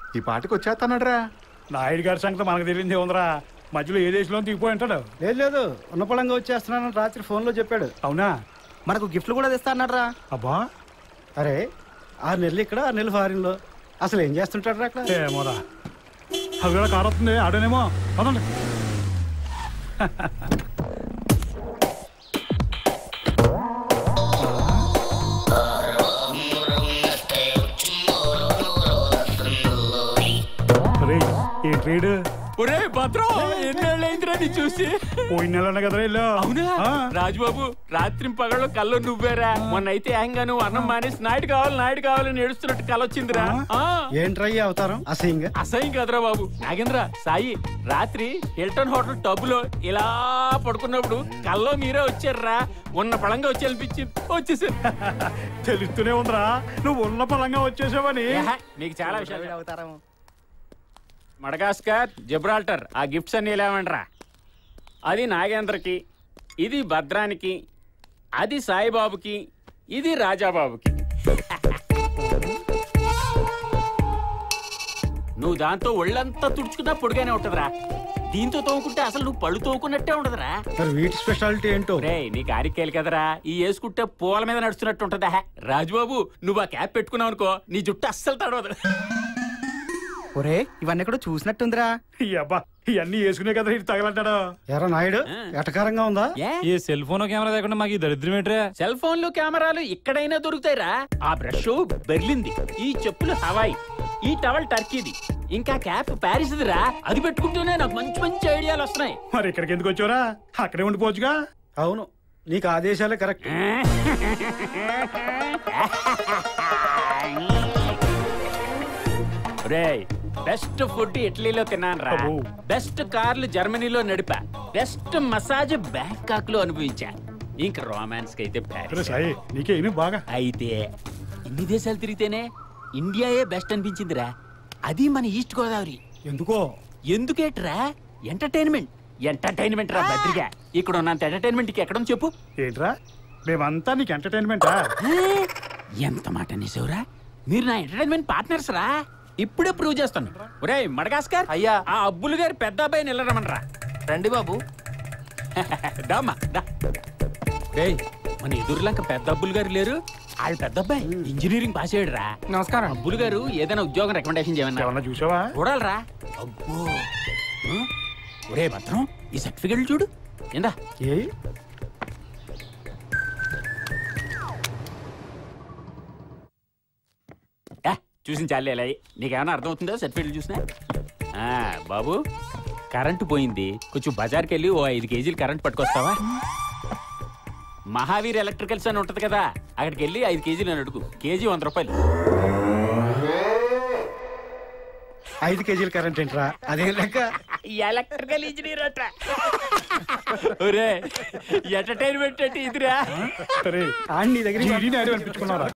ఈ పాటికి వచ్చేస్తానడ్రా నాయుడు గారి సంగతి మనకు తెలియదే ఉందిరా మధ్యలో ఏ దేశంలో దిగిపోయి ఉంటాడు లేదు లేదు ఉన్నపళంగా వచ్చేస్తున్నానని రాత్రి ఫోన్లో చెప్పాడు అవునా మనకు గిఫ్ట్లు కూడా తెస్తా అన్నారా అబ్బా అరే ఆరు నెలలు ఇక్కడ ఆరు నెలలు ఫారిన్లో అసలు ఏం చేస్తుంటాడు అక్కడ ఏమోరా అది కూడా కారు వస్తుంది ఆడోనేమో పదండి ఒరేయ్, ఈ ట్రేడ్ ఒరే భద్రం ఎన్నేళ్ళైందిరా నీ చూసి పోయిన నెల కదా ఇల్లు అవునా రాజుబాబు రాత్రి పగళ్ళు కళ్ళు నువ్వేరా మొన్న అయితే ఏకంగా నువ్వు అన్నం మానేసి నాయుడు కావాలి నాయుడు కావాలని ఏడుస్తున్నట్టు కళ వచ్చిందిరా ఆ, ఏంట్రా ఈ అవతారం అసహ్యంగా అసహ్యం కదరా బాబు నాగేంద్ర సాయి రాత్రి హిల్టన్ హోటల్ టబ్బులో ఇలా పడుకున్నప్పుడు కల్లో మీరే వచ్చారురా ఉన్న పళంగా వచ్చి అనిపించింది వచ్చేసారు తెలుస్తూనే ఉందిరా నువ్వు ఉన్న పలంగా వచ్చేసావని ఏహ, మీకు చాలా విషయాలు అవతారం మడగాస్కర్ జిబ్రాల్టర్ ఆ గిఫ్ట్స్ అన్ని ఇలావండ్రా అది నాగేంద్రకి ఇది భద్రానికి అది సాయిబాబుకి ఇది రాజాబాబుకి నువ్వు దాంతో ఒళ్ళంతా తుడుచుకున్నా పొడిగానే ఉంటదిరా దీంతో తోముకుంటే అసలు నువ్వు పళ్ళు తోముకున్నట్టే ఉండదురా మరి వీటి స్పెషాలిటీ ఏంటో రే నీ కారికేలు కదరా ఈ వేసుకుంటే పూల మీద నడుస్తున్నట్టు ఉంటదా రాజుబాబు నువ్వు ఆ క్యాప్ పెట్టుకున్నావు అనుకో నీ జుట్టు అస్సలు తడవదు ఒరే ఇవన్నీ కూడా చూసినట్టుందిరా ఈ అబ్బా ఇవన్నీ వేసుకునే కదా ఇటు తగలంటాడు ఎరా నాయుడు ఎటకారంగా ఉందా ఏ ఈ సెల్ ఫోన్ కెమెరా లేకుండా మాకు ఈ దరిద్రం ఏంట్రా సెల్ ఫోన్లు కెమెరాలు ఇక్కడైనా దొరుకుతాయిరా ఆ బ్రష్ బెర్లింది ఈ చెప్పులు హవాయి ఈ టవల్ టర్కీది ఇంకా క్యాప్ ప్యారిస్దిరా అది పెట్టుకుంటూనే నాకు మంచి మంచి ఐడియాలు వస్తున్నాయి మరి ఇక్కడికి ఎందుకు వచ్చావురా అక్కడే ఉండిపోవచ్చుగా అవును నీకు ఆదేశాలే కరెక్ట్ రే బెస్ట్ ఫుడ్ ఇటలీలో తిన్నాను రా అబ్బో. బెస్ట్ కార్లు జర్మనీలో నడిపా బెస్ట్ మసాజ్ బ్యాంకాక్ లో అనుభవించా ఇంక రొమాన్స్ కి అయితే అరే ప్యారిస్ సాయి నీకే ఇను బాగా అయితే ఇన్ని దేశాలు తిరిగితేనే ఇండియాయే బెస్ట్ అనిపించిందిరా అది మన ఈస్ట్ గోదావరి ఎందుకో ఎందుకేట్రా ఎంటర్టైన్మెంట్ ఎంటర్టైన్మెంట్ రా బద్రిగా ఇక్కడ ఉన్నంత ఎంటర్టైన్మెంట్ కి ఎక్కడ చెప్పు ఏంట్రా మేమంతా నీకు ఎంటర్టైన్మెంటా ఆ? ఎంత మాట అనేసావురా మీరు నా ఎంటర్టైన్మెంట్ పార్ట్నర్స్ రా ఇప్పుడే ప్రూవ్ చేస్తాను ఒరేయ్ మడగాస్కర్ అయ్యా. ఆ అబ్బులు గారి పెద్ద అబ్బాయిని నిలరమనరా రండి బాబు దామా దా రేయ్ మన ఎదురులంక పెద్ద అబ్బులు గారు లేరు ఆయన పెద్ద అబ్బాయి ఇంజనీరింగ్ పాస్ అయ్యాడు రా నమస్కారం అబ్బులు గారు ఏదైనా ఉద్యోగం రికమెండేషన్ చేయమన్నా ఏమన్నా చూసావా చూడాలరా అబ్బో ఆ? ఒరే భద్రం ఈ సర్టిఫికెట్లు చూడు ఏందా ఏ ఏ, చూసిన చాలే ఇలా నీకేమైనా అర్థమవుతుందో సర్టిఫికెట్లు చూసినా ఆ, బాబు కరెంటు పోయింది కొంచెం బజార్కి వెళ్ళి ఓ ఐదు కేజీలు కరెంట్ పట్టుకొస్తావా మహావీర్ ఎలక్ట్రికల్స్ అని ఉంటది కదా అక్కడికి వెళ్ళి ఐదు కేజీలు అని అడుగు కేజీ వంద రూపాయలు ఐదు కేజీల కరెంట్ ఏంట్రా అదే లెక్క ఎలక్ట్రికల్ ఇంజనీర్ అట ఒరే ఎంటర్టైన్మెంట్ అంటే ఇదిరా సరే ఆడి నీ దగ్గర జీడీని ఆడి అనిపించుకున్నారా